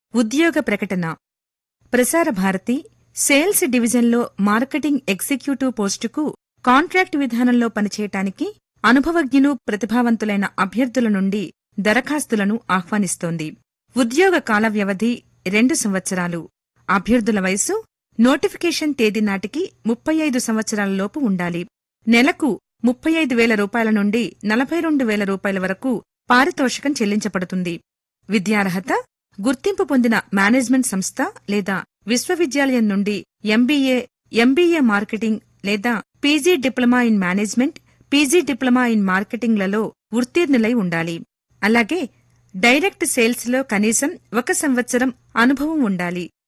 ఉద్యోగ ప్రకటన ప్రసార భారతి సేల్స్ డివిజన్లో మార్కెటింగ్ ఎగ్జిక్యూటివ్ పోస్టుకు కాంట్రాక్ట్ విధానంలో పనిచేయటానికి అనుభవజ్ఞులు ప్రతిభావంతులైన అభ్యర్థుల నుండి దరఖాస్తులను ఆహ్వానిస్తోంది ఉద్యోగ కాల వ్యవధి రెండు సంవత్సరాలు అభ్యర్థుల వయసు నోటిఫికేషన్ తేదీ నాటికి ముప్పై ఐదు సంవత్సరాల లోపు ఉండాలి నెలకు ముప్పై ఐదు వేల రూపాయల నుండి నలభై రెండు వేల రూపాయల వరకు పారితోషికం చెల్లించబడుతుంది విద్యార్హత గుర్తింపు పొందిన మేనేజ్మెంట్ సంస్థ లేదా విశ్వవిద్యాలయం నుండి ఎంబీఏ ఎంబీఏ మార్కెటింగ్ లేదా PG diploma in management PG diploma in మార్కెటింగ్లలో ఉత్తీర్ణులై ఉండాలి అలాగే డైరెక్ట్ సేల్స్లో కనీసం ఒక సంవత్సరం అనుభవం ఉండాలి